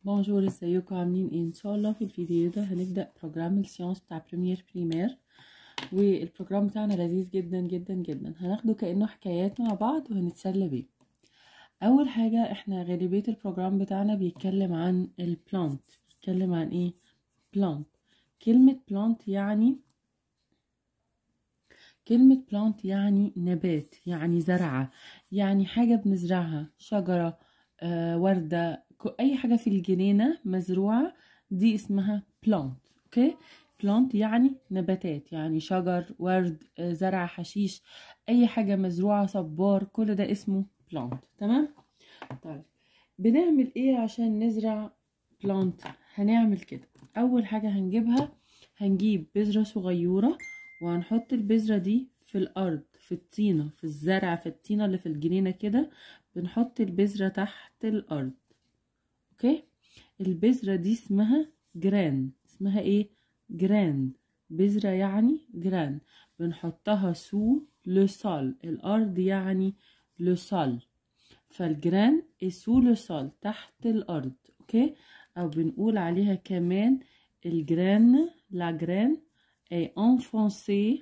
بونجور ازيكم عاملين ايه ان شاء الله في الفيديو ده هنبدا بروجرام السيانس بتاع بريمير بريمير والبروجرام بتاعنا لذيذ جدا جدا جدا هناخده كانه حكايات مع بعض وهنتسلى بيه اول حاجه احنا غالبيه البروجرام بتاعنا بيتكلم عن البلانت بيتكلم عن ايه بلانت كلمه بلانت يعني كلمة بلانت يعني نبات يعني زرعة يعني حاجة بنزرعها شجرة آه، وردة ك- أي حاجة في الجنينة مزروعة دي اسمها بلانت أوكي بلانت يعني نباتات يعني شجر ورد آه، زرع حشيش أي حاجة مزروعة صبار كل ده اسمه بلانت تمام طيب بنعمل ايه عشان نزرع بلانت هنعمل كده أول حاجة هنجيبها هنجيب بذرة صغيرة وهنحط البذرة دي في الأرض في الطينة في الزرع في الطينة اللي في الجنينة كده بنحط البذرة تحت الأرض أوكي البذرة دي اسمها جران اسمها ايه جران بذرة يعني جران بنحطها سو لو سول الأرض يعني لو سول فالجران سو لو سول تحت الأرض أوكي أو بنقول عليها كمان الجران لا جران est enfoncée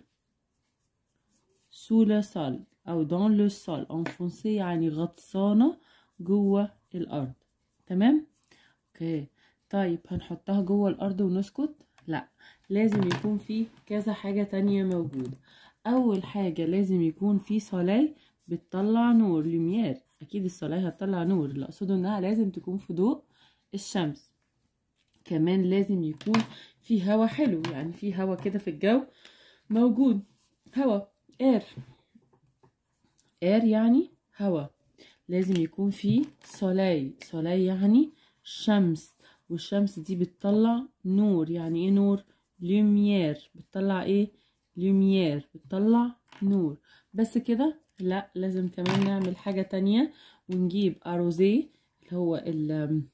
sous le sol أو dans le sol enfoncée يعني غطسانة جوه الأرض تمام؟ اوكي طيب هنحطها جوه الأرض ونسكت؟ لا لازم يكون في كذا حاجة تانية موجودة أول حاجة لازم يكون في صلاي بتطلع نور لوميير أكيد الصلاي هتطلع نور اللي أقصده إنها لازم تكون في ضوء الشمس كمان لازم يكون في هوا حلو يعني في هوا كده في الجو موجود هوا اير اير يعني هوا لازم يكون في صلاي صلاي يعني شمس والشمس دي بتطلع نور يعني ايه نور لوميير بتطلع ايه لوميير بتطلع نور بس كده لا لازم كمان نعمل حاجة تانية ونجيب اروزيه اللي هو ال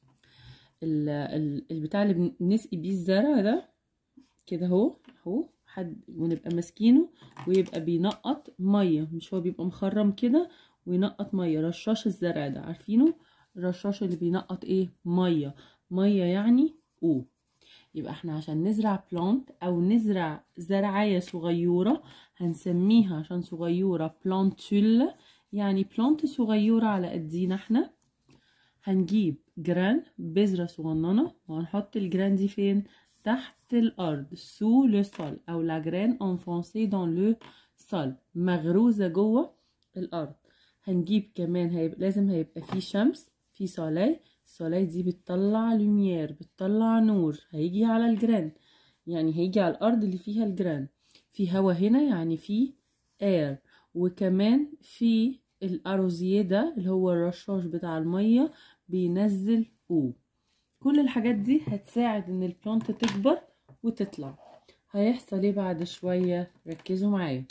ال- ال- البتاع اللي بنسقي بيه الزرع ده كده اهو اهو حد ونبقى ماسكينه ويبقى بينقط ميه مش هو بيبقى مخرم كده وينقط ميه رشاش الزرع ده عارفينه الرشاش اللي بينقط ايه ميه ميه يعني او يبقى احنا عشان نزرع بلانت او نزرع زرعية صغيرة هنسميها عشان صغيرة بلانتول يعني بلانت صغيرة على قدينا احنا هنجيب جران بذرة صغننة وهنحط الجران دي فين تحت الأرض سو لو سول أو لا جران انفونسي دون لو سول مغروزة جوه الأرض هنجيب كمان هيبقى لازم هيبقى فيه شمس في صلاي الصلاي دي بتطلع لوميير بتطلع نور هيجي على الجران يعني هيجي على الأرض اللي فيها الجران في هوا هنا يعني في اير وكمان في الأروزيه ده اللي هو الرشاش بتاع المية بينزل او كل الحاجات دي هتساعد ان البلانت تكبر وتطلع هيحصل ايه بعد شوية ركزوا معايا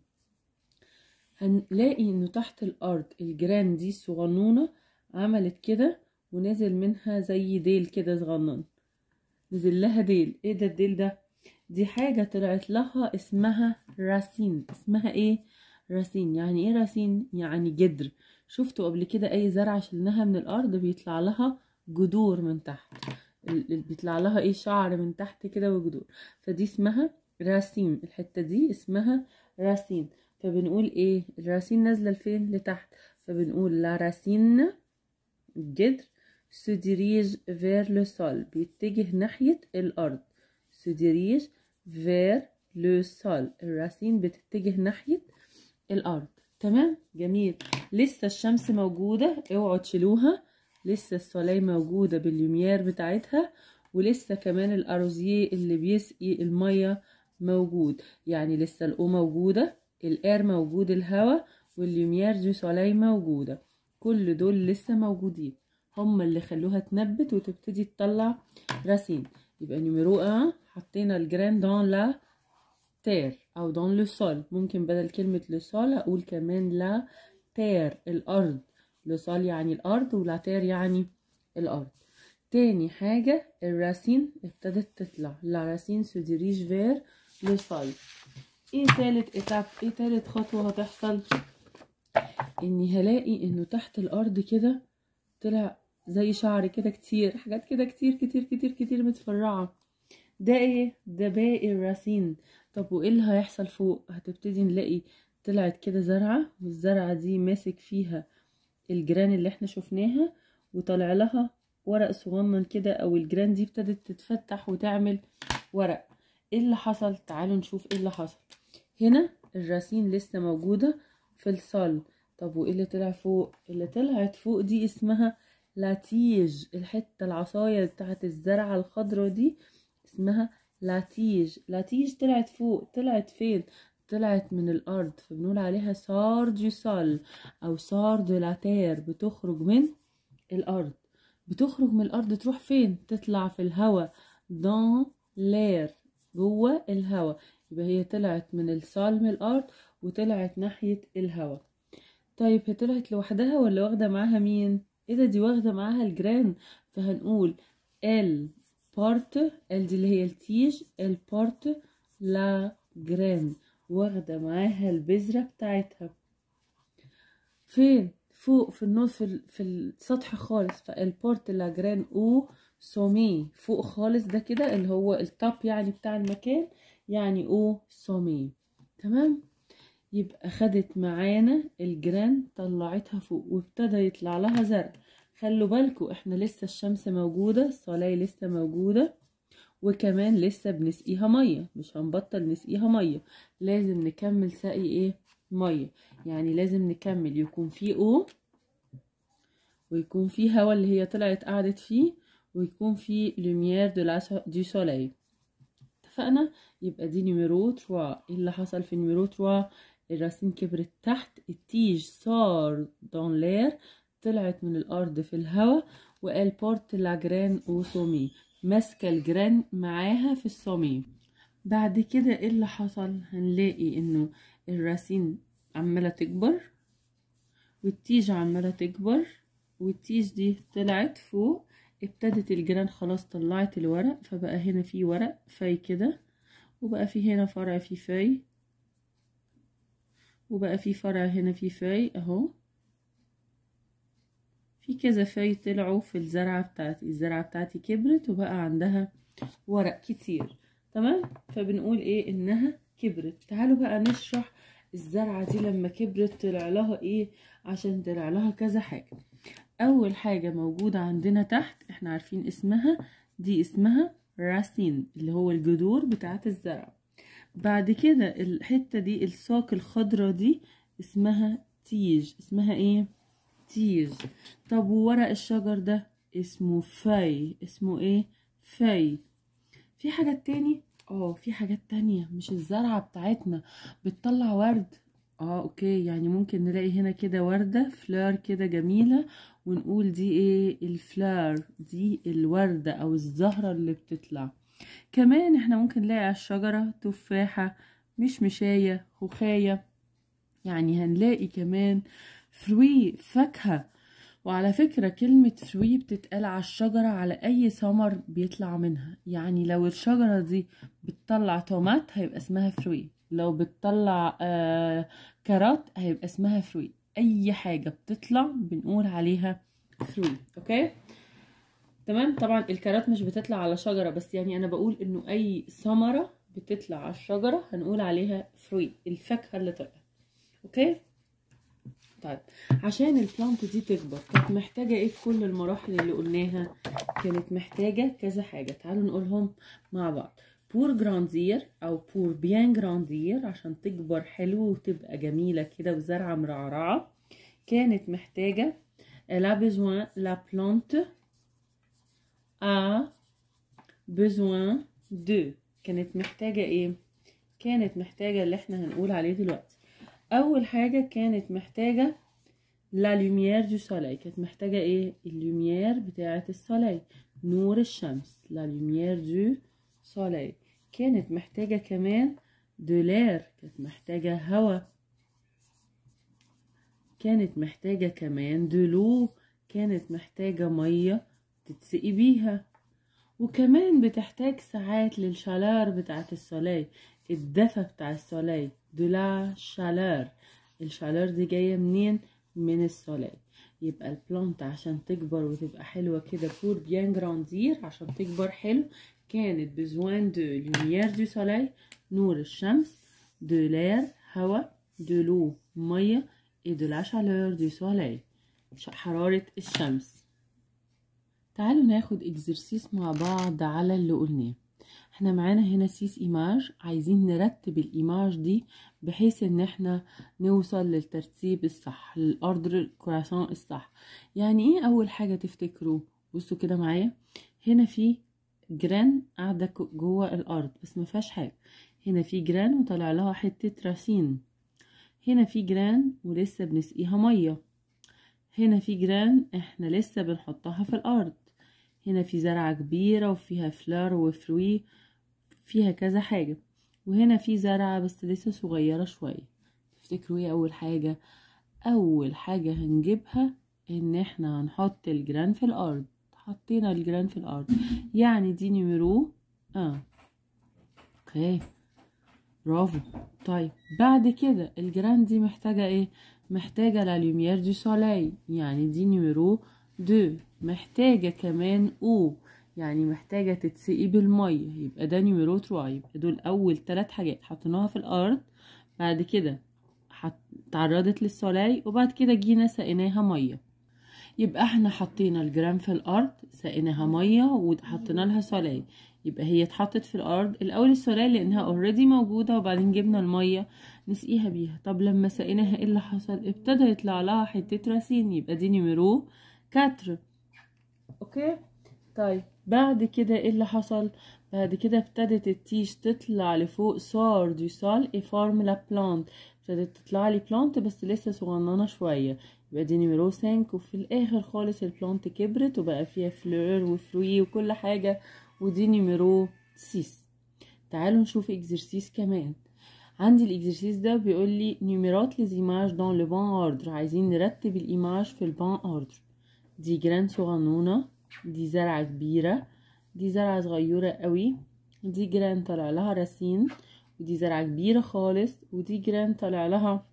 هنلاقي انه تحت الارض الجيران دي الصغنونة عملت كده ونزل منها زي ديل كده صغنن نزل لها ديل ايه ده الديل ده دي حاجة طلعت لها اسمها راسين اسمها ايه راسين يعني ايه راسين يعني جدر شفتوا قبل كده اي زرعة شلناها من الارض بيطلع لها جذور من تحت ال- ال- بيطلع لها ايه شعر من تحت كده وجذور فدي اسمها راسين الحتة دي اسمها راسين فبنقول ايه الراسين نازلة لفين لتحت فبنقول لا راسين الجدر se dirige vers le sol بيتجه ناحية الأرض se dirige vers le sol الراسين بتتجه ناحية الأرض تمام جميل لسه الشمس موجودة اوعوا تشيلوها لسه الصلاي موجودة باللوميير بتاعتها ولسه كمان الأروزيه اللي بيسقي المية موجود يعني لسه الأو موجودة الإير موجود الهواء واللوميير دي صلاي موجودة كل دول لسه موجودين هم اللي خلوها تنبت وتبتدي تطلع راسين يبقى نيميرو ان حطينا الجران دون لا تير او دون لو سول ممكن بدل كلمة لو سول اقول كمان لا تير الارض لو سول يعني الارض ولا تير يعني الارض تاني حاجة الراسين ابتدت تطلع لا راسين سو ديريج فير لو سول ايه تالت اتاب ايه تالت خطوة هتحصل اني هلاقي انه تحت الارض كده طلع زي شعر كده كتير حاجات كده كتير كتير كتير كتير متفرعة ده ايه ده باقي الراسين طب وايه اللي هيحصل فوق هتبتدي نلاقي طلعت كده زرعة والزرعة دي ماسك فيها الجيران اللي احنا شفناها وطلع لها ورق صغنن كده او الجيران دي ابتدت تتفتح وتعمل ورق ايه اللي حصل تعالوا نشوف ايه اللي حصل هنا الراسين لسه موجودة في الصل طب وايه اللي طلع فوق اللي طلعت فوق دي اسمها لاتيج الحتة العصاية بتاعت الزرعة الخضرا دي اسمها لاتيج لاتيج طلعت فوق طلعت فين طلعت من الارض فبنقول عليها سار دي سال او سار دي لاتير بتخرج من الارض بتخرج من الارض تروح فين تطلع في الهواء دون لير جوه الهواء يبقى هي طلعت من الصال من الارض وطلعت ناحية الهواء طيب هي طلعت لوحدها ولا واخدة معاها مين ايه ده دي واخدة معاها الجران فهنقول ال بارت ال دي اللي هي التيج ال بارت لا جران واخدة معاها البذرة بتاعتها فين فوق في النص في, ال- في السطح خالص فالبورت لا جران او سومي فوق خالص ده كده اللي هو التوب يعني بتاع المكان يعني او سومي تمام يبقى خدت معانا الجران طلعتها فوق وابتدى يطلع لها زرع خلوا بالكوا احنا لسه الشمس موجودة الصلاة لسه موجودة وكمان لسه بنسقيها مية مش هنبطل نسقيها مية لازم نكمل سقي ايه مية يعني لازم نكمل يكون في او ويكون في هوا اللي هي طلعت قعدت فيه ويكون في لوميير دو لا دو سولاي اتفقنا يبقى دي نيميرو 3 ايه اللي حصل في نيميرو 3 الراسين كبرت تحت التيج صار دون لير طلعت من الارض في الهواء وقال بورت لا جران او سومي ماسكه الجران معاها في السومي بعد كده ايه اللي حصل هنلاقي انه الراسين عماله تكبر والتيج عماله تكبر والتيج دي طلعت فوق ابتدت الجيران خلاص طلعت الورق فبقى هنا في ورق في كده وبقى في هنا فرع في في وبقى في فرع هنا في في اهو في كذا في طلعوا في الزرعة بتاعتي الزرعة بتاعتي كبرت وبقى عندها ورق كتير تمام فبنقول ايه انها كبرت تعالوا بقى نشرح الزرعة دي لما كبرت طلع لها ايه عشان طلع لها كذا حاجة اول حاجة موجودة عندنا تحت احنا عارفين اسمها دي اسمها راسين اللي هو الجذور بتاعت الزرع بعد كده الحتة دي الساق الخضرة دي اسمها تيج اسمها ايه تيج طب وورق الشجر ده اسمه في اسمه ايه في في حاجات تاني اه في حاجات تانية مش الزرعة بتاعتنا بتطلع ورد اه اوكي يعني ممكن نلاقي هنا كده وردة فلار كده جميلة ونقول دي ايه الفلار دي الوردة او الزهرة اللي بتطلع كمان احنا ممكن نلاقي على الشجرة تفاحة مش مشاية خوخاية يعني هنلاقي كمان فروي فاكهة وعلى فكرة كلمة فروي بتتقال على الشجرة على أي ثمر بيطلع منها يعني لو الشجرة دي بتطلع تومات هيبقى اسمها فروي لو بتطلع آه كارات هيبقى اسمها فروي أي حاجة بتطلع بنقول عليها فروي أوكي تمام طبعا الكارات مش بتطلع على شجرة بس يعني أنا بقول إنه أي ثمرة بتطلع على الشجرة هنقول عليها فروي الفاكهة اللي طلعت أوكي طيب عشان البلانت دي تكبر كانت محتاجة ايه في كل المراحل اللي قلناها كانت محتاجة كذا حاجة تعالوا نقولهم مع بعض بور جراندير او بور بيان جراندير عشان تكبر حلو وتبقى جميلة كده وزرعة مرعرعة كانت محتاجة لا besoin la plante a besoin de كانت محتاجة ايه كانت محتاجة اللي احنا هنقول عليه دلوقتي اول حاجه كانت محتاجه لا لوميير دو سولاي كانت محتاجه ايه اللوميير بتاعه السولاي نور الشمس لا لوميير دو سولاي كانت محتاجه كمان دو لير كانت محتاجه هوا كانت محتاجه كمان دو لو كانت محتاجه ميه تتسقي بيها وكمان بتحتاج ساعات للشالار بتاعه السولاي الدفى بتاع السولاي دو لا شالار الشالار دي جاية منين من السولاي يبقى البلانت عشان تكبر وتبقى حلوة كده بور بيان جراندير عشان تكبر حلو كانت بزوان دو لوميير دو سولاي نور الشمس دو لير هوا دو لو مية et de la chaleur du soleil حرارة الشمس تعالوا ناخد اكزرسيس مع بعض على اللي قلناه احنا معانا هنا سيس ايماج عايزين نرتب الايماج دي بحيث ان احنا نوصل للترتيب الصح للاوردر الكراسون الصح يعني ايه اول حاجة تفتكروا بصوا كده معايا هنا في جران قاعدة جوه الارض بس ما فيهاش حاجة هنا في جران وطلع لها حتة راسين هنا في جران ولسه بنسقيها مية هنا في جران احنا لسه بنحطها في الارض هنا في زرعة كبيرة وفيها فلار وفروي فيها كذا حاجة وهنا في زرعة بس لسه صغيرة شوية تفتكروا ايه اول حاجة اول حاجة هنجيبها ان احنا هنحط الجران في الارض حطينا الجران في الارض يعني دي نمرو اه اوكي برافو طيب بعد كده الجران دي محتاجة ايه محتاجة لا لوميير دو سولاي يعني دي نمرو دو محتاجة كمان او يعني محتاجة تتسقي بالمية يبقى ده نمرو تروا يبقى دول أول تلات حاجات حطيناها في الأرض بعد كده حط... تعرضت للسولاي وبعد كده جينا سقيناها مية يبقى احنا حطينا الجرام في الأرض سقيناها مية وحطينا لها سولاي يبقى هي اتحطت في الأرض الأول السولاي لأنها اوريدي موجودة وبعدين جبنا المية نسقيها بيها طب لما سقيناها ايه اللي حصل ابتدى يطلع لها حتة راسين يبقى دي نمرو كاتر اوكي طيب بعد كده ايه اللي حصل بعد كده ابتدت التيش تطلع لفوق صار دو سال اي فارم لا بلانت ابتدت تطلع لي بلانت بس لسه صغننه شويه يبقى دي نمرو 5 وفي الاخر خالص البلانت كبرت وبقى فيها فلور وفروي وكل حاجه ودي نمرو 6 تعالوا نشوف اكزرسيس كمان عندي الاكزرسيس ده بيقول لي نيميرات لزيماج دون لو بان اوردر عايزين نرتب الايماج في البان اوردر دي جران صغنونة دي زرعة كبيرة دي زرعة صغيرة قوي دي جران طلع لها راسين ودي زرعة كبيرة خالص ودي جران طلع لها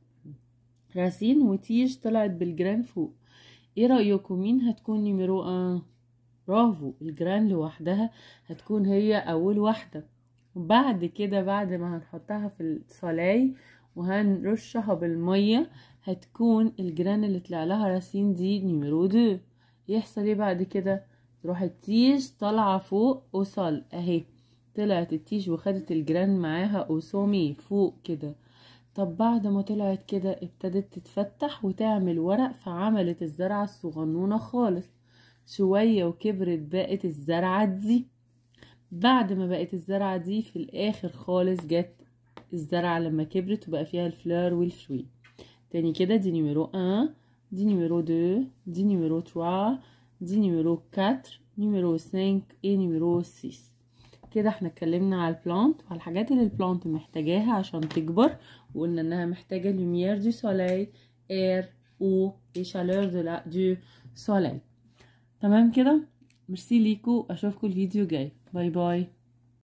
راسين وتيج طلعت بالجران فوق ايه رأيكم مين هتكون نيميرو ان برافو الجران لوحدها هتكون هي اول واحدة وبعد كده بعد ما هنحطها في الصلاي وهنرشها بالمية هتكون الجران اللي طلع لها راسين دي نيميرو دو يحصل ايه بعد كده تروح التيج طالعة فوق وصل اهي طلعت التيج وخدت الجران معاها اوسومي فوق كده طب بعد ما طلعت كده ابتدت تتفتح وتعمل ورق فعملت الزرعة الصغنونة خالص شوية وكبرت بقت الزرعة دي بعد ما بقت الزرعة دي في الاخر خالص جت الزرعة لما كبرت وبقى فيها الفلور والفروي تاني كده دي نيميرو 1 دي نيميرو 2 دي نيميرو 3 دي نيميرو 4 نيميرو 5 اي نيميرو 6 كده احنا اتكلمنا على البلانت وعلى الحاجات اللي البلانت محتاجاها عشان تكبر وقلنا انها محتاجة لوميير دو سولاي اير او اي شالور دو لا دو سولاي تمام كده ميرسي ليكو اشوفكم الفيديو جاي باي باي